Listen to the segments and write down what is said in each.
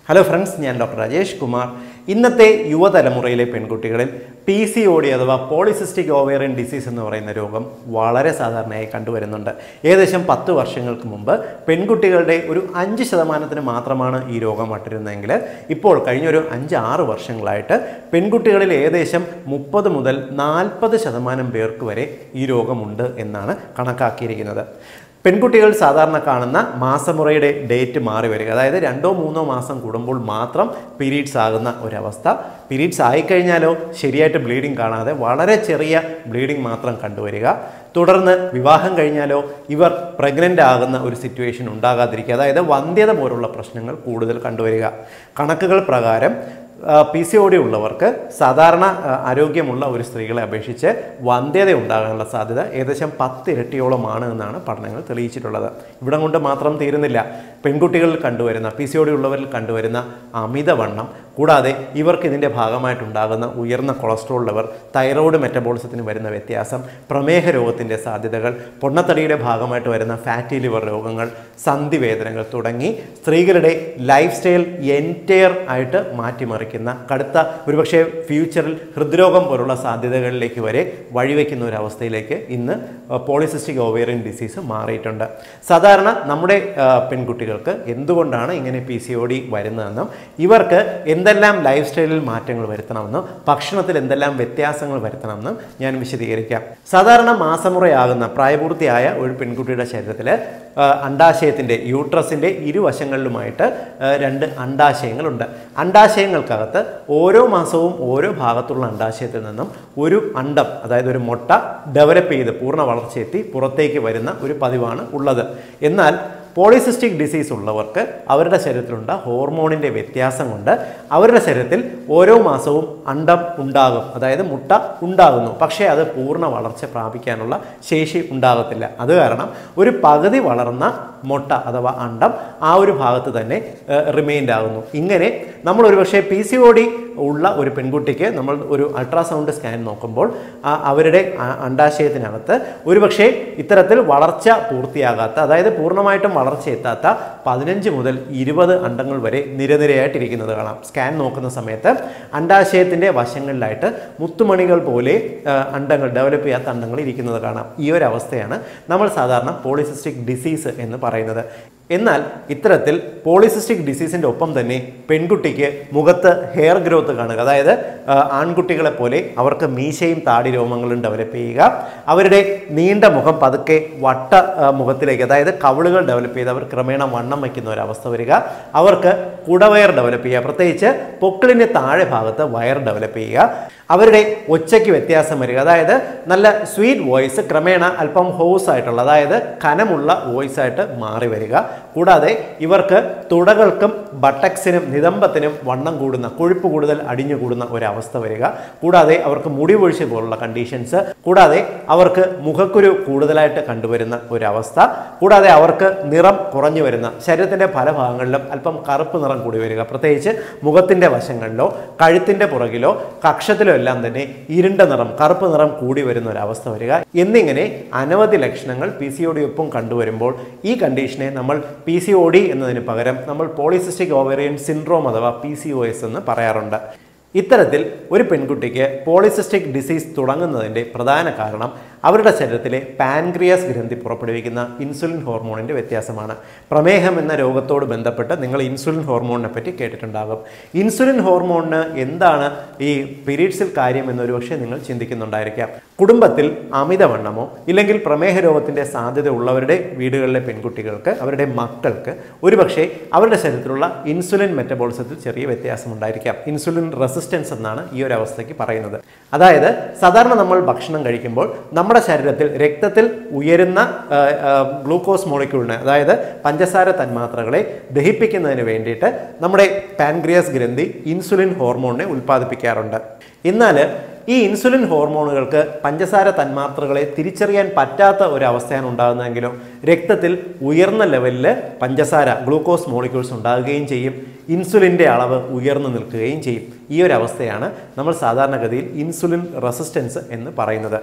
hello friends ഞാൻ doctor Rajesh Kumar ഇന്നത്തെ യുവതലമുറയിലെ പെൺകുട്ടികളിൽ പി സി ഒ ഡി അഥവാ പോളിസിസ്റ്റിക് ഓവേറിയൻ ഡിസീസ് എന്ന് പറയുന്ന രോഗം വളരെ സാധാരണയായി കണ്ടുവരുന്നുണ്ട് ഏകദേശം പത്ത് വർഷങ്ങൾക്ക് മുമ്പ് പെൺകുട്ടികളുടെ ഒരു അഞ്ച് ശതമാനത്തിന് മാത്രമാണ് ഈ രോഗം വട്ടിരുന്നതെങ്കിൽ ഇപ്പോൾ കഴിഞ്ഞൊരു അഞ്ച് ആറ് വർഷങ്ങളായിട്ട് പെൺകുട്ടികളിൽ ഏകദേശം മുപ്പത് മുതൽ നാൽപ്പത് ശതമാനം പേർക്ക് വരെ ഈ രോഗമുണ്ട് എന്നാണ് കണക്കാക്കിയിരിക്കുന്നത് പെൺകുട്ടികൾ സാധാരണ കാണുന്ന മാസമുറയുടെ ഡേറ്റ് മാറി വരിക അതായത് രണ്ടോ മൂന്നോ മാസം കൂടുമ്പോൾ മാത്രം പീരീഡ്സ് ആകുന്ന ഒരവസ്ഥ പീരീഡ്സ് ആയിക്കഴിഞ്ഞാലോ ശരിയായിട്ട് ബ്ലീഡിങ് കാണാതെ വളരെ ചെറിയ ബ്ലീഡിങ് മാത്രം കണ്ടുവരിക തുടർന്ന് വിവാഹം കഴിഞ്ഞാലോ ഇവർ പ്രഗ്നൻ്റ് ആകുന്ന ഒരു സിറ്റുവേഷൻ ഉണ്ടാകാതിരിക്കുക അതായത് വന്ധ്യത പോലുള്ള പ്രശ്നങ്ങൾ കൂടുതൽ കണ്ടുവരിക കണക്കുകൾ പ്രകാരം പി സി ഒ ഡി ഉള്ളവർക്ക് സാധാരണ ആ, ആരോഗ്യമുള്ള ഒരു സ്ത്രീകളെ അപേക്ഷിച്ച് വന്ധ്യത ഉണ്ടാകാനുള്ള സാധ്യത ഏകദേശം പത്ത് ഇരട്ടിയോളമാണ് എന്നാണ് പഠനങ്ങൾ തെളിയിച്ചിട്ടുള്ളത് ഇവിടം കൊണ്ട് മാത്രം തീരുന്നില്ല പെൺകുട്ടികളിൽ കണ്ടുവരുന്ന പി സി ഒ ഡി ഉള്ളവരിൽ കണ്ടുവരുന്ന അമിതവണ്ണം കൂടാതെ ഇവർക്ക് ഇതിൻ്റെ ഭാഗമായിട്ടുണ്ടാകുന്ന ഉയർന്ന കൊളസ്ട്രോൾ ലെവൽ തൈറോയ്ഡ് മെറ്റബോളിസത്തിന് വരുന്ന വ്യത്യാസം പ്രമേഹ രോഗത്തിൻ്റെ സാധ്യതകൾ പൊണ്ണത്തടിയുടെ ഭാഗമായിട്ട് വരുന്ന ഫാറ്റി ലിവർ രോഗങ്ങൾ സന്ധിവേദനകൾ തുടങ്ങി സ്ത്രീകളുടെ ലൈഫ് സ്റ്റൈൽ എൻറ്റയർ ആയിട്ട് മാറ്റിമറിക്കുന്ന കടുത്ത ഒരുപക്ഷെ ഫ്യൂച്ചറിൽ ഹൃദ്രോഗം പോലുള്ള സാധ്യതകളിലേക്ക് വരെ വഴിവെക്കുന്ന ഒരു അവസ്ഥയിലേക്ക് ഇന്ന് പോളിസിസ്റ്റിക് ഓവേറിയൻ ഡിസീസ് മാറിയിട്ടുണ്ട് സാധാരണ നമ്മുടെ ആ, പെൺകുട്ടികൾക്ക് എന്തുകൊണ്ടാണ് ഇങ്ങനെ പി സി ഒ ഡി വരുന്നതെന്നും ഇവർക്ക് എന്തെല്ലാം ലൈഫ് സ്റ്റൈലിൽ മാറ്റങ്ങൾ വരുത്തണമെന്നും ഭക്ഷണത്തിൽ എന്തെല്ലാം വ്യത്യാസങ്ങൾ വരുത്തണമെന്നും ഞാൻ വിശദീകരിക്കാം സാധാരണ മാസമുറയാകുന്ന പ്രായപൂർത്തിയായ ഒരു പെൺകുട്ടിയുടെ ശരീരത്തിൽ അണ്ടാശയത്തിൻ്റെ യൂട്രസിൻ്റെ ഇരുവശങ്ങളിലുമായിട്ട് ആ, രണ്ട് അണ്ടാശയങ്ങളുണ്ട് അണ്ടാശയങ്ങൾക്കകത്ത് ഓരോ മാസവും ഓരോ ഭാഗത്തുള്ള അണ്ടാശയത്തിൽ നിന്നും ഒരു അണ്ടം അതായത് ഒരു മുട്ട ഡെവലപ്പ് ചെയ്ത് പൂർണ്ണ വളർച്ചയെത്തി പുറത്തേക്ക് വരുന്ന ഒരു പതിവാണ് ഉള്ളത് എന്നാൽ പോളിസിസ്റ്റിക് ഡിസീസ് ഉള്ളവർക്ക് അവരുടെ ശരീരത്തിലുണ്ട ഹോർമോണിൻ്റെ വ്യത്യാസം കൊണ്ട് അവരുടെ ശരീരത്തിൽ ഓരോ മാസവും അണ്ടം ഉണ്ടാകും അതായത് മുട്ട ഉണ്ടാകുന്നു പക്ഷേ അത് പൂർണ്ണ വളർച്ച പ്രാപിക്കാനുള്ള ശേഷി ഉണ്ടാകത്തില്ല അത് കാരണം ഒരു പകുതി വളർന്ന മുട്ട അഥവാ അണ്ടം ആ ഒരു ഭാഗത്ത് തന്നെ റിമെയിൻഡ് ആകുന്നു ഇങ്ങനെ നമ്മൾ ഒരുപക്ഷെ പി സി ഒ ഡി ഉള്ള ഒരു പെൺകുട്ടിക്ക് നമ്മൾ ഒരു അൾട്രാസൗണ്ട് സ്കാൻ നോക്കുമ്പോൾ ആ അവരുടെ ആ അണ്ടാശയത്തിനകത്ത് ഒരുപക്ഷെ ഇത്തരത്തിൽ വളർച്ച പൂർത്തിയാകാത്ത അതായത് പൂർണ്ണമായിട്ടും വളർച്ച എത്താത്ത പതിനഞ്ച് മുതൽ ഇരുപത് അണ്ടങ്ങൾ വരെ നിരനിരയായിട്ടിരിക്കുന്നത് കാണാം സ്കാൻ നോക്കുന്ന സമയത്ത് അണ്ടാശയത്തിൻ്റെ വശങ്ങളിലായിട്ട് മുത്തുമണികൾ പോലെ ആ, അണ്ടങ്ങൾ ഡെവലപ്പ് ചെയ്യാത്ത അണ്ടങ്ങൾ ഇരിക്കുന്നത് കാണാം ഈ ഒരു അവസ്ഥയാണ് നമ്മൾ സാധാരണ പോളിസിസ്റ്റിക് ഡിസീസ് എന്ന് പറയുന്നത് എന്നാൽ ഇത്തരത്തിൽ പോളിസിസ്റ്റിക് ഡിസീസിൻ്റെ ഒപ്പം തന്നെ പെൺകുട്ടിക്ക് മുഖത്ത് ഹെയർ ഗ്രോത്ത് കാണുക അതായത് ആ, ആൺകുട്ടികളെ പോലെ അവർക്ക് മീശയും താടി രോമങ്ങളും ഡെവലപ്പ് ചെയ്യുക അവരുടെ നീണ്ട മുഖം പതുക്കെ വട്ട ആ, മുഖത്തിലേക്ക് അതായത് കവിളുകൾ ഡെവലപ്പ് ചെയ്ത് അവർ ക്രമേണ വണ്ണം വയ്ക്കുന്ന ഒരു അവസ്ഥ വരിക അവർക്ക് കുടവയർ ഡെവലപ്പ് ചെയ്യുക പ്രത്യേകിച്ച് പൊക്കിളിൻ്റെ താഴെ ഭാഗത്ത് വയർ ഡെവലപ്പ് ചെയ്യുക അവരുടെ ഒച്ചയ്ക്ക് വ്യത്യാസം വരിക അതായത് നല്ല സ്വീറ്റ് വോയിസ് ക്രമേണ അല്പം ഹോസ് ആയിട്ടുള്ള അതായത് കനമുള്ള വോയിസ് ആയിട്ട് മാറി വരിക കൂടാതെ ഇവർക്ക് തുടകൾക്കും ബട്ടക്സിനും നിതംബത്തിനും വണ്ണം കൂടുന്ന കൊഴുപ്പ് കൂടുതൽ അടിഞ്ഞു കൂടുന്ന ഒരവസ്ഥ വരിക കൂടാതെ അവർക്ക് മുടി വീഴ്ച പോലുള്ള കണ്ടീഷൻസ് കൂടാതെ അവർക്ക് മുഖക്കുരു കൂടുതലായിട്ട് കണ്ടുവരുന്ന ഒരവസ്ഥ കൂടാതെ അവർക്ക് നിറം കുറഞ്ഞു വരുന്ന ശരീരത്തിൻ്റെ പല ഭാഗങ്ങളിലും അല്പം കറുപ്പ് നിറം കൂടി വരിക പ്രത്യേകിച്ച് മുഖത്തിൻ്റെ വശങ്ങളിലോ കഴുത്തിൻ്റെ പുറകിലോ കക്ഷത്തിലോ എല്ലാം തന്നെ ഇരുണ്ട നിറം കറുപ്പ് നിറം കൂടി വരുന്ന ഒരു അവസ്ഥ വരിക എന്നിങ്ങനെ അനവധി ലക്ഷണങ്ങൾ പി സി ഒ ഡി ഒപ്പം കണ്ടുവരുമ്പോൾ ഈ കണ്ടീഷനെ നമ്മൾ പി സി ഒ ഡി എന്നതിന് പകരം നമ്മൾ പോളിസിസ്റ്റിക് ഓവേറിയൻ സിൻഡ്രോം അഥവാ പി സി ഒ എസ് എന്ന് പറയാറുണ്ട് ഇത്തരത്തിൽ ഒരു പെൺകുട്ടിക്ക് പോളിസിസ്റ്റിക് ഡിസീസ് തുടങ്ങുന്നതിൻ്റെ പ്രധാന കാരണം അവരുടെ ശരീരത്തിലെ പാൻക്രിയാസ് ഗ്രന്ഥി പുറപ്പെടുവിക്കുന്ന ഇൻസുലിൻ ഹോർമോണിൻ്റെ വ്യത്യാസമാണ് പ്രമേഹം എന്ന രോഗത്തോട് ബന്ധപ്പെട്ട് നിങ്ങൾ ഇൻസുലിൻ ഹോർമോണിനെ പറ്റി കേട്ടിട്ടുണ്ടാകും ഇൻസുലിൻ ഹോർമോണിന് എന്താണ് ഈ പീരീഡ്സിൽ കാര്യം എന്നൊരു പക്ഷേ നിങ്ങൾ ചിന്തിക്കുന്നുണ്ടായിരിക്കാം കുടുംബത്തിൽ അമിതവണ്ണമോ ഇല്ലെങ്കിൽ പ്രമേഹ രോഗത്തിൻ്റെ സാധ്യത ഉള്ളവരുടെ വീടുകളിലെ പെൺകുട്ടികൾക്ക് അവരുടെ മക്കൾക്ക് ഒരുപക്ഷെ അവരുടെ ശരീരത്തിലുള്ള ഇൻസുലിൻ മെറ്റബോളിസത്തിൽ ചെറിയ വ്യത്യാസം ഉണ്ടായിരിക്കാം ഇൻസുലിൻ റെസിസ്റ്റൻസ് എന്നാണ് ഈ ഒരു അവസ്ഥയ്ക്ക് പറയുന്നത് അതായത് സാധാരണ നമ്മൾ ഭക്ഷണം കഴിക്കുമ്പോൾ നമ്മുടെ ശരീരത്തിൽ രക്തത്തിൽ ഉയരുന്ന ആ, ആ, ഗ്ലൂക്കോസ് മോളിക്യൂളിനെ അതായത് പഞ്ചസാര തന്മാത്രകളെ ദഹിപ്പിക്കുന്നതിന് വേണ്ടിയിട്ട് നമ്മുടെ പാൻക്രിയാസ് ഗ്രന്ഥി ഇൻസുലിൻ ഹോർമോണിനെ ഉൽപ്പാദിപ്പിക്കാറുണ്ട് എന്നാൽ ഈ ഇൻസുലിൻ ഹോർമോണുകൾക്ക് പഞ്ചസാര തന്മാത്രകളെ തിരിച്ചറിയാൻ പറ്റാത്ത ഒരു അവസ്ഥയാണ് ഉണ്ടാകുന്നതെങ്കിലും രക്തത്തിൽ ഉയർന്ന ലെവലിൽ പഞ്ചസാര ഗ്ലൂക്കോസ് മോളിക്യൂൾസ് ഉണ്ടാകുകയും ചെയ്യും ഇൻസുലിൻ്റെ അളവ് ഉയർന്നു നിൽക്കുകയും ചെയ്യും ഈ ഒരു അവസ്ഥയാണ് നമ്മൾ സാധാരണഗതിയിൽ ഇൻസുലിൻ റെസിസ്റ്റൻസ് എന്ന് പറയുന്നത്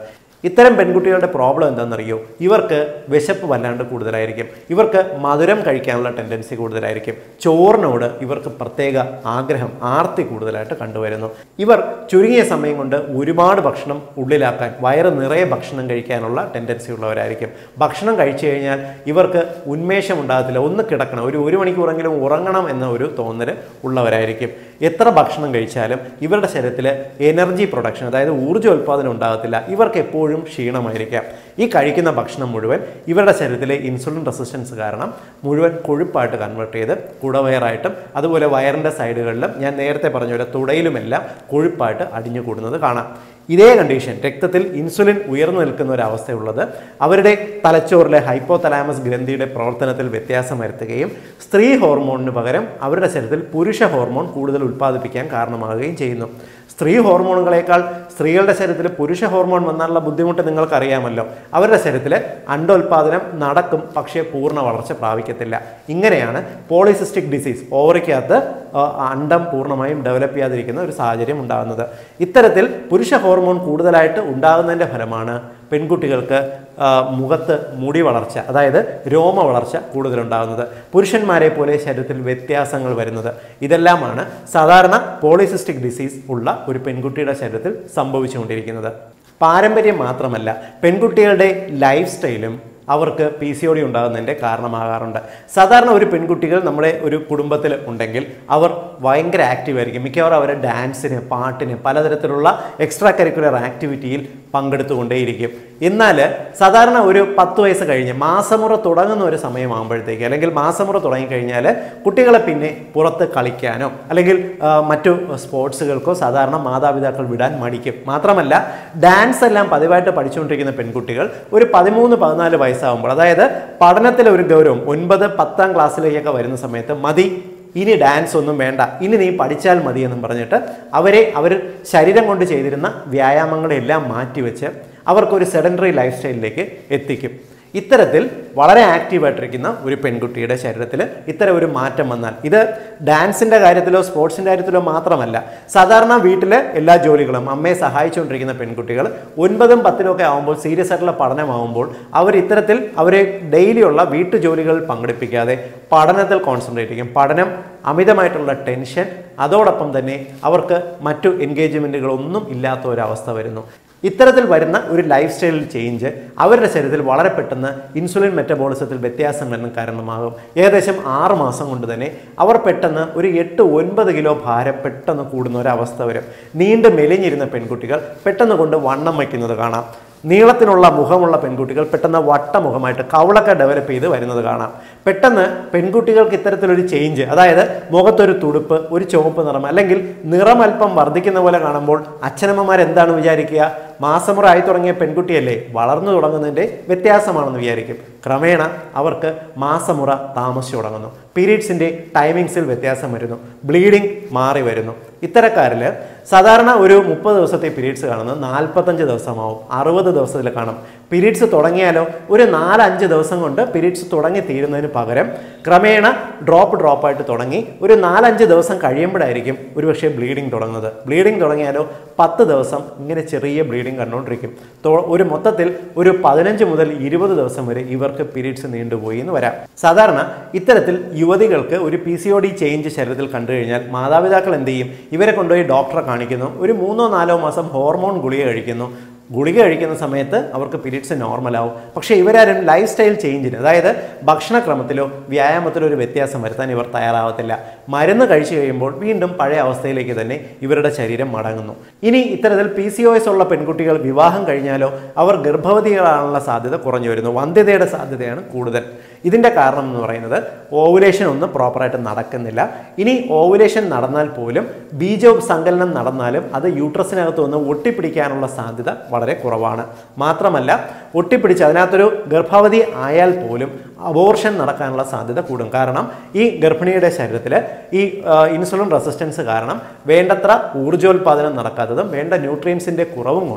ഇത്തരം പെൺകുട്ടികളുടെ പ്രോബ്ലം എന്താണെന്നറിയോ ഇവർക്ക് വിശപ്പ് വല്ലാണ്ട് കൂടുതലായിരിക്കും ഇവർക്ക് മധുരം കഴിക്കാനുള്ള ടെൻഡൻസി കൂടുതലായിരിക്കും ചോറിനോട് ഇവർക്ക് പ്രത്യേക ആഗ്രഹം ആർത്തി കൂടുതലായിട്ട് കണ്ടുവരുന്നു ഇവർ ചുരുങ്ങിയ സമയം കൊണ്ട് ഒരുപാട് ഭക്ഷണം ഉള്ളിലാക്കാൻ വയറ് നിറയെ ഭക്ഷണം കഴിക്കാനുള്ള ടെൻഡൻസി ഉള്ളവരായിരിക്കും ഭക്ഷണം കഴിച്ചു കഴിഞ്ഞാൽ ഇവർക്ക് ഉന്മേഷം ഉണ്ടാകത്തില്ല ഒന്ന് കിടക്കണം ഒരു ഒരു മണിക്കൂറെങ്കിലും ഉറങ്ങണം എന്ന ഒരു തോന്നൽ ഉള്ളവരായിരിക്കും എത്ര ഭക്ഷണം കഴിച്ചാലും ഇവരുടെ ശരീരത്തിൽ എനർജി പ്രൊഡക്ഷൻ അതായത് ഊർജ്ജോൽപാദനം ഉണ്ടാകത്തില്ല ഇവർക്ക് എപ്പോഴും ക്ഷീണമായിരിക്കാം ഈ കഴിക്കുന്ന ഭക്ഷണം മുഴുവൻ ഇവരുടെ ശരീരത്തിലെ ഇൻസുലിൻ റെസിസ്റ്റൻസ് കാരണം മുഴുവൻ കൊഴുപ്പായിട്ട് കൺവേർട്ട് ചെയ്ത് കുടവയറായിട്ടും അതുപോലെ വയറിൻ്റെ സൈഡുകളിലും ഞാൻ നേരത്തെ പറഞ്ഞ പോലെ തുടയിലുമെല്ലാം കൊഴുപ്പായിട്ട് അടിഞ്ഞു കൂടുന്നത് കാണാം ഇതേ കണ്ടീഷൻ രക്തത്തിൽ ഇൻസുലിൻ ഉയർന്നു നിൽക്കുന്ന ഒരു അവസ്ഥയുള്ളത് അവരുടെ തലച്ചോറിലെ ഹൈപ്പോ തലാമസ് ഗ്രന്ഥിയുടെ പ്രവർത്തനത്തിൽ വ്യത്യാസം വരുത്തുകയും സ്ത്രീ ഹോർമോണിന് പകരം അവരുടെ ശരീരത്തിൽ പുരുഷ ഹോർമോൺ കൂടുതൽ ഉൽപ്പാദിപ്പിക്കാൻ കാരണമാകുകയും ചെയ്യുന്നു സ്ത്രീ ഹോർമോണുകളേക്കാൾ സ്ത്രീകളുടെ ശരീരത്തിൽ പുരുഷ ഹോർമോൺ വന്നാലുള്ള ബുദ്ധിമുട്ട് നിങ്ങൾക്കറിയാമല്ലോ അവരുടെ ശരീരത്തിൽ അണ്ടോൽപാദനം നടക്കും പക്ഷേ പൂർണ്ണ വളർച്ച പ്രാപിക്കത്തില്ല ഇങ്ങനെയാണ് പോളിസിസ്റ്റിക് ഡിസീസ് ഓവറിക്കകത്ത് ആ, അണ്ടം പൂർണ്ണമായും ഡെവലപ്പ് ചെയ്യാതിരിക്കുന്ന ഒരു സാഹചര്യം ഉണ്ടാകുന്നത് ഇത്തരത്തിൽ പുരുഷ ഹോർമോൺ കൂടുതലായിട്ട് ഉണ്ടാകുന്നതിൻ്റെ ഫലമാണ് പെൺകുട്ടികൾക്ക് ആ, മുഖത്ത് മുടി വളർച്ച അതായത് രോമ വളർച്ച കൂടുതലുണ്ടാകുന്നത് പുരുഷന്മാരെ പോലെ ശരീരത്തിൽ വ്യത്യാസങ്ങൾ വരുന്നത് ഇതെല്ലാമാണ് സാധാരണ പോളിസിസ്റ്റിക് ഡിസീസ് ഉള്ള ഒരു പെൺകുട്ടിയുടെ ശരീരത്തിൽ സംഭവിച്ചുകൊണ്ടിരിക്കുന്നത് പാരമ്പര്യം മാത്രമല്ല പെൺകുട്ടികളുടെ ലൈഫ് സ്റ്റൈലും അവർക്ക് പി സി ഒ ഡി ഉണ്ടാകുന്നതിൻ്റെ കാരണമാകാറുണ്ട് സാധാരണ ഒരു പെൺകുട്ടികൾ നമ്മുടെ ഒരു കുടുംബത്തിൽ ഉണ്ടെങ്കിൽ അവർ ഭയങ്കര ആക്റ്റീവ് ആയിരിക്കും മിക്കവാറും അവർ ഡാൻസിന് പാട്ടിന് പലതരത്തിലുള്ള എക്സ്ട്രാ കരിക്കുലർ ആക്ടിവിറ്റിയിൽ പങ്കെടുത്തുകൊണ്ടേയിരിക്കും എന്നാൽ സാധാരണ ഒരു പത്ത് വയസ്സ് കഴിഞ്ഞ് മാസമുറ തുടങ്ങുന്ന ഒരു സമയമാകുമ്പോഴത്തേക്ക് അല്ലെങ്കിൽ മാസമുറ തുടങ്ങിക്കഴിഞ്ഞാൽ കുട്ടികളെ പിന്നെ പുറത്ത് കളിക്കാനോ അല്ലെങ്കിൽ ആ, മറ്റു സ്പോർട്സുകൾക്കോ സാധാരണ മാതാപിതാക്കൾ വിടാൻ മടിക്കും മാത്രമല്ല ഡാൻസ് എല്ലാം പതിവായിട്ട് പഠിച്ചുകൊണ്ടിരിക്കുന്ന പെൺകുട്ടികൾ ഒരു പതിമൂന്ന് പതിനാല് വയസ്സാകുമ്പോൾ അതായത് പഠനത്തിലെ ഒരു ഗൗരവം ഒൻപത് പത്താം ക്ലാസ്സിലേക്കൊക്കെ വരുന്ന സമയത്ത് മതി ഇനി ഡാൻസ് ഒന്നും വേണ്ട ഇനി നീ പഠിച്ചാൽ മതി എന്നും പറഞ്ഞിട്ട് അവരെ അവർ ശരീരം കൊണ്ട് ചെയ്തിരുന്ന വ്യായാമങ്ങളെല്ലാം മാറ്റിവെച്ച് അവർക്കൊരു സെഡൻഡറി ലൈഫ് സ്റ്റൈലിലേക്ക് എത്തിക്കും ഇത്തരത്തിൽ വളരെ ആക്റ്റീവായിട്ടിരിക്കുന്ന ഒരു പെൺകുട്ടിയുടെ ശരീരത്തിൽ ഇത്തരം ഒരു മാറ്റം വന്നാൽ ഇത് ഡാൻസിൻ്റെ കാര്യത്തിലോ സ്പോർട്സിൻ്റെ കാര്യത്തിലോ മാത്രമല്ല സാധാരണ വീട്ടിലെ എല്ലാ ജോലികളും അമ്മയെ സഹായിച്ചുകൊണ്ടിരിക്കുന്ന പെൺകുട്ടികൾ ഒൻപതും പത്തിലും ഒക്കെ ആകുമ്പോൾ സീരിയസ് ആയിട്ടുള്ള പഠനമാകുമ്പോൾ അവർ ഇത്തരത്തിൽ അവരെ ഡെയിലിയുള്ള വീട്ടു ജോലികളിൽ പങ്കെടുപ്പിക്കാതെ പഠനത്തിൽ കോൺസെൻട്രേറ്റ് ചെയ്യും പഠനം അമിതമായിട്ടുള്ള ടെൻഷൻ അതോടൊപ്പം തന്നെ അവർക്ക് മറ്റു എൻഗേജ്മെൻറ്റുകളൊന്നും ഇല്ലാത്ത ഒരവസ്ഥ വരുന്നു ഇത്തരത്തിൽ വരുന്ന ഒരു ലൈഫ് സ്റ്റൈൽ ചേഞ്ച് അവരുടെ ശരീരത്തിൽ വളരെ പെട്ടെന്ന് ഇൻസുലിൻ മെറ്റബോളിസത്തിൽ വ്യത്യാസങ്ങളെന്നും കാരണമാകും ഏകദേശം ആറ് മാസം കൊണ്ട് തന്നെ അവർ പെട്ടെന്ന് ഒരു എട്ട് ഒൻപത് കിലോ ഭാരം പെട്ടെന്ന് കൂടുന്ന ഒരവസ്ഥ വരും നീണ്ട് മെലിഞ്ഞിരുന്ന പെൺകുട്ടികൾ പെട്ടെന്ന് കൊണ്ട് വണ്ണം വയ്ക്കുന്നത് കാണാം നീളത്തിനുള്ള മുഖമുള്ള പെൺകുട്ടികൾ പെട്ടെന്ന് വട്ടമുഖമായിട്ട് കവളൊക്കെ ഡെവലപ്പ് ചെയ്ത് വരുന്നത് കാണാം പെട്ടെന്ന് പെൺകുട്ടികൾക്ക് ഇത്തരത്തിലൊരു ചേഞ്ച് അതായത് മുഖത്തൊരു തുടുപ്പ് ഒരു ചുവപ്പ് നിറം അല്ലെങ്കിൽ നിറം അല്പം വർദ്ധിക്കുന്ന പോലെ കാണുമ്പോൾ അച്ഛനമ്മമാർ എന്താണ് വിചാരിക്കുക മാസമുറ ആയി തുടങ്ങിയ പെൺകുട്ടിയല്ലേ വളർന്നു തുടങ്ങുന്നതിൻ്റെ വ്യത്യാസമാണെന്ന് വിചാരിക്കും ക്രമേണ അവർക്ക് മാസമുറ താമസിച്ചു തുടങ്ങുന്നു പീരീഡ്സിൻ്റെ ടൈമിങ്സിൽ വ്യത്യാസം വരുന്നു ബ്ലീഡിംഗ് മാറി വരുന്നു ഇത്തരക്കാരിൽ സാധാരണ ഒരു മുപ്പത് ദിവസത്തെ പീരീഡ്സ് കാണുന്നത് നാൽപ്പത്തഞ്ച് ദിവസമാവും അറുപത് ദിവസത്തിൽ കാണും പീരീഡ്സ് തുടങ്ങിയാലോ ഒരു നാലഞ്ച് ദിവസം കൊണ്ട് പീരീഡ്സ് തുടങ്ങി തീരുന്നതിന് പകരം ക്രമേണ ഡ്രോപ്പ് ഡ്രോപ്പായിട്ട് തുടങ്ങി ഒരു നാലഞ്ച് ദിവസം കഴിയുമ്പോഴായിരിക്കും ഒരുപക്ഷെ ബ്ലീഡിങ് തുടങ്ങുന്നത് ബ്ലീഡിങ് തുടങ്ങിയാലോ പത്ത് ദിവസം ഇങ്ങനെ ചെറിയ ബ്ലീഡിങ് കണ്ടുകൊണ്ടിരിക്കും തോ- ഒരു മൊത്തത്തിൽ ഒരു പതിനഞ്ച് മുതൽ ഇരുപത് ദിവസം വരെ ഇവർക്ക് പീരീഡ്സ് നീണ്ടുപോയി എന്ന് വരാം സാധാരണ ഇത്തരത്തിൽ യുവതികൾക്ക് ഒരു P C O D change ശരീരത്തിൽ കണ്ടു കഴിഞ്ഞാൽ മാതാപിതാക്കൾ എന്ത് ചെയ്യും ഇവരെ കൊണ്ടുപോയി ഡോക്ടറെ കാണിക്കുന്നു ഒരു മൂന്നോ നാലോ മാസം ഹോർമോൺ ഗുളിക കഴിക്കുന്നു ഗുളിക കഴിക്കുന്ന സമയത്ത് അവർക്ക് പീരീഡ്സ് നോർമലാവും പക്ഷേ ഇവരാരും ലൈഫ് സ്റ്റൈൽ ചേഞ്ചിന് അതായത് ഭക്ഷണക്രമത്തിലോ വ്യായാമത്തിലോ ഒരു വ്യത്യാസം വരുത്താൻ ഇവർ തയ്യാറാവത്തില്ല മരുന്ന് കഴിച്ചു കഴിയുമ്പോൾ വീണ്ടും പഴയ അവസ്ഥയിലേക്ക് തന്നെ ഇവരുടെ ശരീരം മടങ്ങുന്നു ഇനി ഇത്തരത്തിൽ പി സി ഒ എസ് ഉള്ള പെൺകുട്ടികൾ വിവാഹം കഴിഞ്ഞാലോ അവർ ഗർഭവതികളാണുള്ള സാധ്യത കുറഞ്ഞു വരുന്നു വന്ധ്യതയുടെ സാധ്യതയാണ് കൂടുതൽ ഇതിൻ്റെ കാരണം എന്ന് പറയുന്നത് ഓവുലേഷൻ ഒന്നും പ്രോപ്പറായിട്ട് നടക്കുന്നില്ല ഇനി ഓവുലേഷൻ നടന്നാൽ പോലും ബീജസങ്കലനം നടന്നാലും അത് യൂട്രസിനകത്ത് വന്ന് ഒട്ടിപ്പിടിക്കാനുള്ള സാധ്യത വളരെ കുറവാണ് മാത്രമല്ല ഒട്ടിപ്പിടിച്ച് അതിനകത്തൊരു ഗർഭവതി ആയാൽ പോലും അബോർഷൻ നടക്കാനുള്ള സാധ്യത കൂടും കാരണം ഈ ഗർഭിണിയുടെ ശരീരത്തിൽ ഈ ആ, ഇൻസുലിൻ റെസിസ്റ്റൻസ് കാരണം വേണ്ടത്ര ഊർജ്ജോൽപാദനം നടക്കാത്തതും വേണ്ട ന്യൂട്രിയൻസിൻ്റെ കുറവും കൊണ്ട്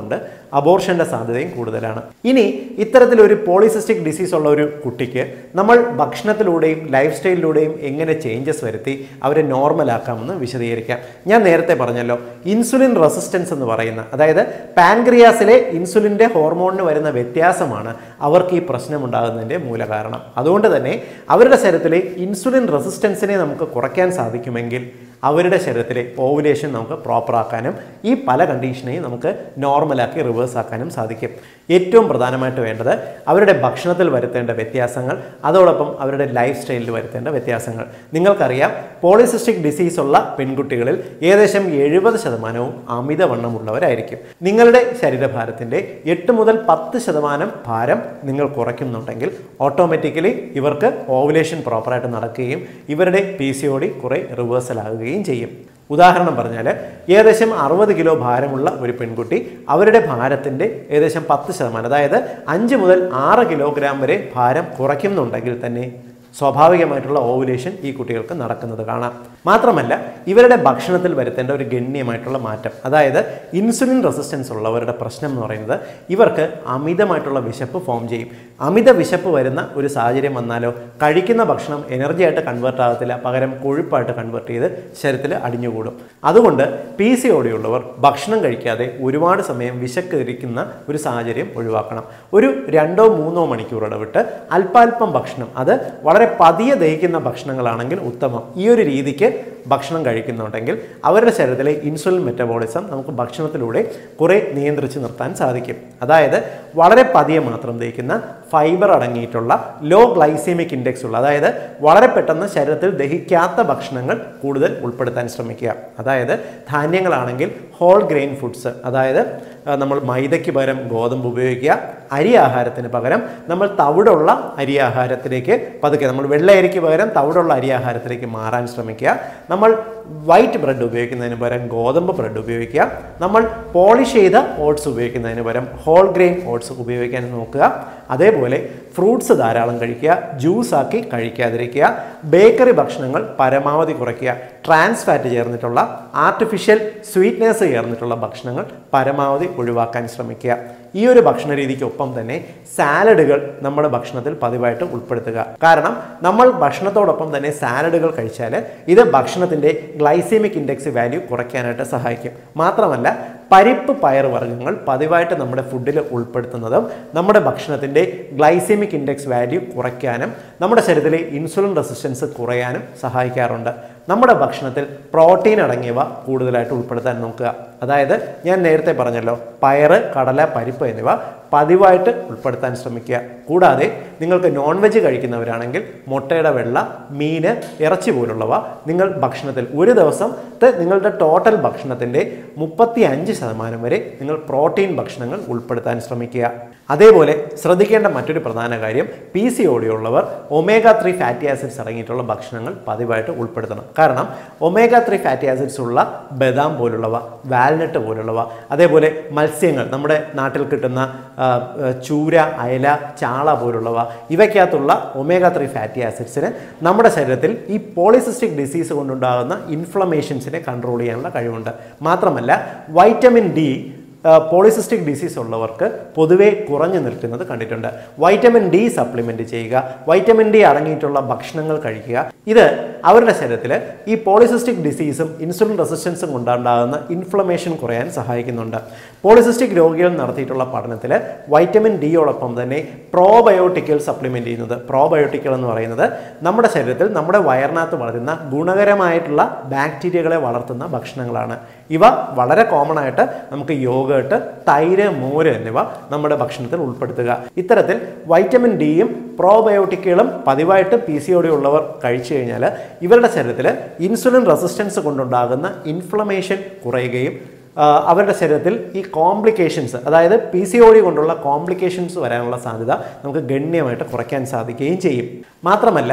അബോർഷൻ്റെ സാധ്യതയും കൂടുതലാണ് ഇനി ഇത്തരത്തിലൊരു പോളിസിസ്റ്റിക് ഡിസീസ് ഉള്ള ഒരു കുട്ടിക്ക് നമ്മൾ ഭക്ഷണത്തിലൂടെയും ലൈഫ് സ്റ്റൈലിലൂടെയും എങ്ങനെ ചേഞ്ചസ് വരുത്തി അവരെ നോർമലാക്കാമെന്ന് വിശദീകരിക്കാം ഞാൻ നേരത്തെ പറഞ്ഞല്ലോ ഇൻസുലിൻ റെസിസ്റ്റൻസ് എന്ന് പറയുന്ന അതായത് പാൻക്രിയാസിലെ ഇൻസുലിൻ്റെ ഹോർമോണിന് വരുന്ന വ്യത്യാസമാണ് അവർക്ക് ഈ പ്രശ്നമുണ്ടാകുന്നതിൻ്റെ മൂലകാരണം അതുകൊണ്ട് തന്നെ അവരുടെ ശരീരത്തിലെ ഇൻസുലിൻ റെസിസ്റ്റൻസിനെ നമുക്ക് കുറയ്ക്കാൻ സാധിക്കുമെങ്കിൽ അവരുടെ ശരീരത്തിലെ ഓവുലേഷൻ നമുക്ക് പ്രോപ്പർ ആക്കാനും ഈ പല കണ്ടീഷനെയും നമുക്ക് നോർമലാക്കി റിവേഴ്സ് ആക്കാനും സാധിക്കും ഏറ്റവും പ്രധാനമായിട്ട് വേണ്ടത് അവരുടെ ഭക്ഷണത്തിൽ വരുത്തേണ്ട വ്യത്യാസങ്ങൾ അതോടൊപ്പം അവരുടെ ലൈഫ് സ്റ്റൈലിൽ വരുത്തേണ്ട വ്യത്യാസങ്ങൾ നിങ്ങൾക്കറിയാം പോളിസിസ്റ്റിക് ഡിസീസ് ഉള്ള പെൺകുട്ടികളിൽ ഏകദേശം എഴുപത് ശതമാനവും അമിതവണ്ണമുള്ളവരായിരിക്കും നിങ്ങളുടെ ശരീരഭാരത്തിൻ്റെ എട്ട് മുതൽ പത്ത് ശതമാനം ഭാരം നിങ്ങൾ കുറയ്ക്കുന്നുണ്ടെങ്കിൽ ഓട്ടോമാറ്റിക്കലി ഇവർക്ക് ഓവുലേഷൻ പ്രോപ്പറായിട്ട് നടക്കുകയും ഇവരുടെ പി സി ഒ ഡി കുറേ റിവേഴ്സൽ ആകുകയും ചെയ്യും ഉദാഹരണം പറഞ്ഞാൽ ഏകദേശം അറുപത് കിലോ ഭാരമുള്ള ഒരു പെൺകുട്ടി അവരുടെ ഭാരത്തിൻ്റെ ഏകദേശം പത്ത് ശതമാനം അതായത് അഞ്ച് മുതൽ ആറ് കിലോഗ്രാം വരെ ഭാരം കുറയ്ക്കുന്നുണ്ടെങ്കിൽ തന്നെ സ്വാഭാവികമായിട്ടുള്ള ഓവുലേഷൻ ഈ കുട്ടികൾക്ക് നടക്കുന്നത് കാണാം മാത്രമല്ല ഇവരുടെ ഭക്ഷണത്തിൽ വരുത്തേണ്ട ഒരു ഗണ്യമായിട്ടുള്ള മാറ്റം അതായത് ഇൻസുലിൻ റെസിസ്റ്റൻസ് ഉള്ളവരുടെ പ്രശ്നം എന്ന് പറയുന്നത് ഇവർക്ക് അമിതമായിട്ടുള്ള വിശപ്പ് ഫോം ചെയ്യും അമിത വിശപ്പ് വരുന്ന ഒരു സാഹചര്യം വന്നാലോ കഴിക്കുന്ന ഭക്ഷണം എനർജി ആയിട്ട് കൺവേർട്ട് ആകത്തില്ല പകരം കൊഴുപ്പായിട്ട് കൺവേർട്ട് ചെയ്ത് ശരീരത്തിൽ അടിഞ്ഞുകൂടും അതുകൊണ്ട് പി സി ഓടിയുള്ളവർ ഭക്ഷണം കഴിക്കാതെ ഒരുപാട് സമയം വിശക്കിരിക്കുന്ന ഒരു സാഹചര്യം ഒഴിവാക്കണം ഒരു രണ്ടോ മൂന്നോ മണിക്കൂർ ഇടവിട്ട് അല്പാൽപ്പം ഭക്ഷണം അത് വളരെ പതിയെ ദഹിക്കുന്ന ഭക്ഷണങ്ങളാണെങ്കിൽ ഉത്തമം ഈ ഒരു രീതിക്ക് ഭക്ഷണം കഴിക്കുന്നുണ്ടെങ്കിൽ അവരുടെ ശരീരത്തിലെ ഇൻസുലിൻ മെറ്റബോളിസം നമുക്ക് ഭക്ഷണത്തിലൂടെ കുറേ നിയന്ത്രിച്ച് നിർത്താൻ സാധിക്കും അതായത് വളരെ പതിയെ മാത്രം ദഹിക്കുന്ന ഫൈബർ അടങ്ങിയിട്ടുള്ള ലോ ഗ്ലൈസീമിക് ഇൻഡെക്സ് ഉള്ള അതായത് വളരെ പെട്ടെന്ന് ശരീരത്തിൽ ദഹിക്കാത്ത ഭക്ഷണങ്ങൾ കൂടുതൽ ഉൾപ്പെടുത്താൻ ശ്രമിക്കുക അതായത് ധാന്യങ്ങളാണെങ്കിൽ ഹോൾ ഗ്രെയിൻ ഫുഡ്സ് അതായത് ആ, നമ്മൾ മൈദയ്ക്ക് പകരം ഗോതമ്പ് ഉപയോഗിക്കുക അരി ആഹാരത്തിന് പകരം നമ്മൾ തവിടുള്ള അരി ആഹാരത്തിലേക്ക് പതുക്കെ നമ്മൾ വെള്ള അരിക്ക് പകരം തവിടുള്ള അരി ആഹാരത്തിലേക്ക് മാറാൻ ശ്രമിക്കുക നമ്മൾ വൈറ്റ് ബ്രെഡ് ഉപയോഗിക്കുന്നതിന് പകരം ഗോതമ്പ് ബ്രെഡ് ഉപയോഗിക്കുക നമ്മൾ പോളിഷ് ചെയ്ത ഓട്സ് ഉപയോഗിക്കുന്നതിന് പകരം ഹോൾ ഗ്രെയിൻ ഓട്സ് ഉപയോഗിക്കാൻ നോക്കുക അതേപോലെ ഫ്രൂട്ട്സ് ധാരാളം കഴിക്കുക ജ്യൂസ് ആക്കി കഴിക്കാതിരിക്കുക ബേക്കറി ഭക്ഷണങ്ങൾ പരമാവധി കുറയ്ക്കുക ട്രാൻസ് ഫാറ്റ് ചേർന്നിട്ടുള്ള ആർട്ടിഫിഷ്യൽ സ്വീറ്റ്നെസ് ചേർന്നിട്ടുള്ള ഭക്ഷണങ്ങൾ പരമാവധി ഒഴിവാക്കാൻ ശ്രമിക്കുക ഈ ഒരു ഭക്ഷണ രീതിക്കൊപ്പം തന്നെ സാലഡുകൾ നമ്മുടെ ഭക്ഷണത്തിൽ പതിവായിട്ട് ഉൾപ്പെടുത്തുക കാരണം നമ്മൾ ഭക്ഷണത്തോടൊപ്പം തന്നെ സാലഡുകൾ കഴിച്ചാൽ ഇത് ഭക്ഷണത്തിൻ്റെ ഗ്ലൈസീമിക് ഇൻഡെക്സ് വാല്യൂ കുറയ്ക്കാനായിട്ട് സഹായിക്കും മാത്രമല്ല പരിപ്പ് പയർ വർഗ്ഗങ്ങൾ പതിവായിട്ട് നമ്മുടെ ഫുഡിൽ ഉൾപ്പെടുത്തുന്നതും നമ്മുടെ ഭക്ഷണത്തിൻ്റെ ഗ്ലൈസീമിക് ഇൻഡെക്സ് വാല്യൂ കുറയ്ക്കാനും നമ്മുടെ ശരീരത്തിലെ ഇൻസുലിൻ റെസിസ്റ്റൻസ് കുറയാനും സഹായിക്കാറുണ്ട് നമ്മുടെ ഭക്ഷണത്തിൽ പ്രോട്ടീൻ അടങ്ങിയവ കൂടുതലായിട്ട് ഉൾപ്പെടുത്താൻ നോക്കുക അതായത് ഞാൻ നേരത്തെ പറഞ്ഞല്ലോ പയറ് കടല പരിപ്പ് എന്നിവ പതിവായിട്ട് ഉൾപ്പെടുത്താൻ ശ്രമിക്കുക കൂടാതെ നിങ്ങൾക്ക് നോൺ വെജ് കഴിക്കുന്നവരാണെങ്കിൽ മുട്ടയുടെ വെള്ള മീന് ഇറച്ചി പോലുള്ളവ നിങ്ങൾ ഭക്ഷണത്തിൽ ഒരു ദിവസത്തെ നിങ്ങളുടെ ടോട്ടൽ ഭക്ഷണത്തിൻ്റെ മുപ്പത്തി അഞ്ച് ശതമാനം വരെ നിങ്ങൾ പ്രോട്ടീൻ ഭക്ഷണങ്ങൾ ഉൾപ്പെടുത്താൻ ശ്രമിക്കുക അതേപോലെ ശ്രദ്ധിക്കേണ്ട മറ്റൊരു പ്രധാന കാര്യം പി സി ഉള്ളവർ ഒമേഗ ത്രീ ഫാറ്റി ആസിഡ്സ് അടങ്ങിയിട്ടുള്ള ഭക്ഷണങ്ങൾ പതിവായിട്ട് ഉൾപ്പെടുത്തണം കാരണം ഒമേഗ ത്രീ ഫാറ്റി ആസിഡ്സ് ഉള്ള ബദാം പോലുള്ളവ വാൽനട്ട് പോലുള്ളവ അതേപോലെ മത്സ്യങ്ങൾ നമ്മുടെ നാട്ടിൽ കിട്ടുന്ന ആ, ആ, ചൂര അയല ചാള പോലുള്ളവ ഇവയ്ക്കകത്തുള്ള ഒമേഗ ത്രീ ഫാറ്റി ആസിഡ്സിന് നമ്മുടെ ശരീരത്തിൽ ഈ പോളിസിസ്റ്റിക് ഡിസീസ് കൊണ്ടുണ്ടാകുന്ന ഇൻഫ്ലമേഷൻസിനെ കൺട്രോൾ ചെയ്യാനുള്ള കഴിവുണ്ട് മാത്രമല്ല വൈറ്റമിൻ ഡി പോളിസിസ്റ്റിക് ഡിസീസ് ഉള്ളവർക്ക് പൊതുവെ കുറഞ്ഞു നിൽക്കുന്നത് കണ്ടിട്ടുണ്ട് വൈറ്റമിൻ ഡി സപ്ലിമെന്റ് ചെയ്യുക വൈറ്റമിൻ ഡി അടങ്ങിയിട്ടുള്ള ഭക്ഷണങ്ങൾ കഴിക്കുക ഇത് അവരുടെ ശരീരത്തിൽ ഈ പോളിസിസ്റ്റിക് ഡിസീസും ഇൻസുലിൻ റെസിസ്റ്റൻസും കൊണ്ടുണ്ടാകുന്ന ഇൻഫ്ലമേഷൻ കുറയാൻ സഹായിക്കുന്നുണ്ട് പോളിസിസ്റ്റിക് രോഗികൾ നടത്തിയിട്ടുള്ള പഠനത്തിൽ വൈറ്റമിൻ ഡിയോടൊപ്പം തന്നെ പ്രോബയോട്ടിക്കൽ സപ്ലിമെന്റ് ചെയ്യുന്നത് പ്രോബയോട്ടിക്കൽ എന്ന് പറയുന്നത് നമ്മുടെ ശരീരത്തിൽ നമ്മുടെ വയറിനകത്ത് വളരുന്ന ഗുണകരമായിട്ടുള്ള ബാക്ടീരിയകളെ വളർത്തുന്ന ഭക്ഷണങ്ങളാണ് ഇവ വളരെ കോമൺ ആയിട്ട് നമുക്ക് യോഗേട്ട് തൈര് മോര് എന്നിവ നമ്മുടെ ഭക്ഷണത്തിൽ ഉൾപ്പെടുത്തുക ഇത്തരത്തിൽ വൈറ്റമിൻ ഡിയും പ്രോബയോട്ടിക്കുകളും പതിവായിട്ട് പി സി ഒ ഡി ഉള്ളവർ കഴിച്ചു കഴിഞ്ഞാൽ ഇവരുടെ ശരീരത്തിൽ ഇൻസുലിൻ റെസിസ്റ്റൻസ് കൊണ്ടുണ്ടാകുന്ന ഇൻഫ്ലമേഷൻ കുറയുകയും ആ, അവരുടെ ശരീരത്തിൽ ഈ കോംപ്ലിക്കേഷൻസ് അതായത് പി സി ഒ ഡി കൊണ്ടുള്ള കോംപ്ലിക്കേഷൻസ് വരാനുള്ള സാധ്യത നമുക്ക് ഗണ്യമായിട്ട് കുറയ്ക്കാൻ സാധിക്കുകയും ചെയ്യും മാത്രമല്ല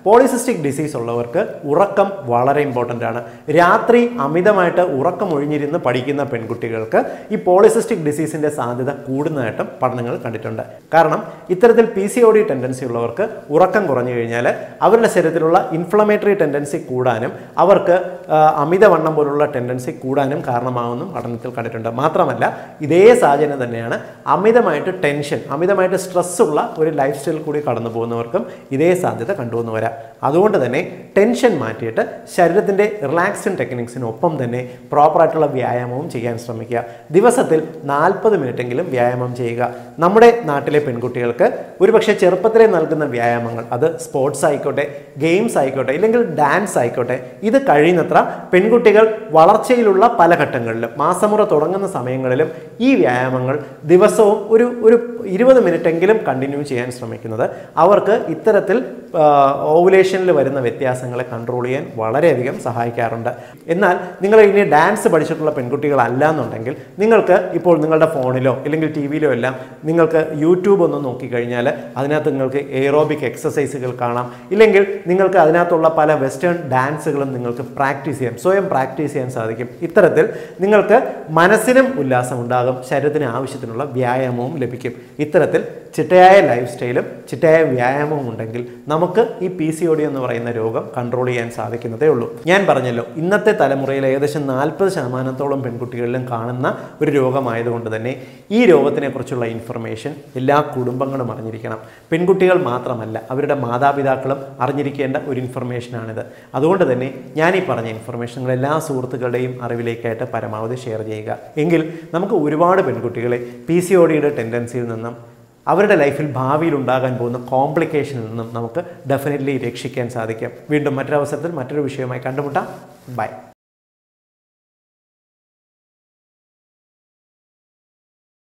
പോളിസിസ്റ്റിക് ഡിസീസ് ഉള്ളവർക്ക് ഉറക്കം വളരെ ഇമ്പോർട്ടൻ്റ് ആണ് രാത്രി അമിതമായിട്ട് ഉറക്കം ഒഴിഞ്ഞിരുന്ന് പഠിക്കുന്ന പെൺകുട്ടികൾക്ക് ഈ പോളിസിസ്റ്റിക് ഡിസീസിൻ്റെ സാധ്യത കൂടുന്നതായിട്ടും പഠനങ്ങൾ കണ്ടിട്ടുണ്ട് കാരണം ഇത്തരത്തിൽ P C O D tendency ഉള്ളവർക്ക് ഉറക്കം കുറഞ്ഞു കഴിഞ്ഞാൽ അവരുടെ ശരീരത്തിലുള്ള ഇൻഫ്ലമേറ്ററി ടെൻഡൻസി കൂടാനും അവർക്ക് ആ, അമിതവണ്ണം പോലുള്ള ടെൻഡൻസി കൂടാനും കാരണമാകുമെന്നും പഠനത്തിൽ കണ്ടിട്ടുണ്ട് മാത്രമല്ല ഇതേ സാഹചര്യം തന്നെയാണ് അമിതമായിട്ട് ടെൻഷൻ അമിതമായിട്ട് സ്ട്രെസ് ഉള്ള ഒരു ലൈഫ് സ്റ്റൈൽ കൂടി കടന്നു പോകുന്നവർക്കും ഇതേ സാധ്യത കണ്ടുവന്ന് വരാം അതുകൊണ്ട് തന്നെ ടെൻഷൻ മാറ്റിയിട്ട് ശരീരത്തിൻ്റെ റിലാക്സിങ് ടെക്നിക്സിനൊപ്പം തന്നെ പ്രോപ്പറായിട്ടുള്ള വ്യായാമവും ചെയ്യാൻ ശ്രമിക്കുക ദിവസത്തിൽ നാൽപ്പത് മിനിറ്റെങ്കിലും വ്യായാമം ചെയ്യുക നമ്മുടെ നാട്ടിലെ പെൺകുട്ടികൾക്ക് ഒരുപക്ഷെ ചെറുപ്പത്തിലെ നൽകുന്ന വ്യായാമങ്ങൾ അത് സ്പോർട്സ് ആയിക്കോട്ടെ ഗെയിംസ് ആയിക്കോട്ടെ ഇല്ലെങ്കിൽ ഡാൻസ് ആയിക്കോട്ടെ ഇത് കഴിയുന്നത്ര പെൺകുട്ടികൾ വളർച്ചയിലുള്ള പല ഘട്ടങ്ങളിലും മാസമുറ തുടങ്ങുന്ന സമയങ്ങളിലും ഈ വ്യായാമങ്ങൾ ദിവസവും ഒരു ഒരു ഇരുപത് മിനിറ്റെങ്കിലും കണ്ടിന്യൂ ചെയ്യാൻ ശ്രമിക്കുന്നത് അവർക്ക് ഇത്തരത്തിൽ ഓവുലേഷനിൽ വരുന്ന വ്യത്യാസങ്ങളെ കൺട്രോൾ ചെയ്യാൻ വളരെയധികം സഹായിക്കാറുണ്ട് എന്നാൽ നിങ്ങൾ ഇനി ഡാൻസ് പഠിച്ചിട്ടുള്ള പെൺകുട്ടികളല്ല എന്നുണ്ടെങ്കിൽ നിങ്ങൾക്ക് ഇപ്പോൾ നിങ്ങളുടെ ഫോണിലോ അല്ലെങ്കിൽ ടി വിയിലോ എല്ലാം നിങ്ങൾക്ക് യൂട്യൂബ് ഒന്ന് നോക്കിക്കഴിഞ്ഞാൽ അതിനകത്ത് നിങ്ങൾക്ക് എയറോബിക് എക്സസൈസുകൾ കാണാം ഇല്ലെങ്കിൽ നിങ്ങൾക്ക് അതിനകത്തുള്ള പല വെസ്റ്റേൺ ഡാൻസുകളും നിങ്ങൾക്ക് പ്രാക്ടീസ് ചെയ്യാം സ്വയം പ്രാക്ടീസ് ചെയ്യാൻ സാധിക്കും ഇത്തരത്തിൽ നിങ്ങൾക്ക് മനസ്സിനും ഉല്ലാസം ഉണ്ടാകും ശരീരത്തിന് ആവശ്യത്തിനുള്ള വ്യായാമവും ലഭിക്കും ഇത്തരത്തിൽ ചിട്ടയായ ലൈഫ് സ്റ്റൈലും ചിട്ടയായ വ്യായാമവും ഉണ്ടെങ്കിൽ നമുക്ക് ഈ പി സി ഒ ഡി എന്ന് പറയുന്ന രോഗം കൺട്രോൾ ചെയ്യാൻ സാധിക്കുന്നതേ ഉള്ളൂ ഞാൻ പറഞ്ഞല്ലോ ഇന്നത്തെ തലമുറയിൽ ഏകദേശം നാൽപ്പത് ശതമാനത്തോളം പെൺകുട്ടികളിലും കാണുന്ന ഒരു രോഗമായതുകൊണ്ട് തന്നെ ഈ രോഗത്തിനെക്കുറിച്ചുള്ള ഇൻഫർമേഷൻ എല്ലാ കുടുംബങ്ങളും അറിഞ്ഞിരിക്കണം പെൺകുട്ടികൾ മാത്രമല്ല അവരുടെ മാതാപിതാക്കളും അറിഞ്ഞിരിക്കേണ്ട ഒരു ഇൻഫർമേഷനാണിത് അതുകൊണ്ട് തന്നെ ഞാൻ ഈ പറഞ്ഞ ഇൻഫർമേഷനുകൾ എല്ലാ സുഹൃത്തുക്കളുടെയും അറിവിലേക്കായിട്ട് പരമാവധി ഷെയർ ചെയ്യുക എങ്കിൽ നമുക്ക് ഒരുപാട് പെൺകുട്ടികളെ പി സി ഒ ഡിയുടെ ടെൻഡൻസിയിൽ നിന്നും അവരുടെ ലൈഫിൽ ഭാവിയിൽ ഉണ്ടാകാൻ പോകുന്ന കോംപ്ലിക്കേഷനിൽ നിന്നും നമുക്ക് ഡെഫിനറ്റ്ലി രക്ഷിക്കാൻ സാധിക്കും വീണ്ടും മറ്റൊരു അവസരത്തിൽ മറ്റൊരു വിഷയമായി കണ്ടുമുട്ടാം ബൈ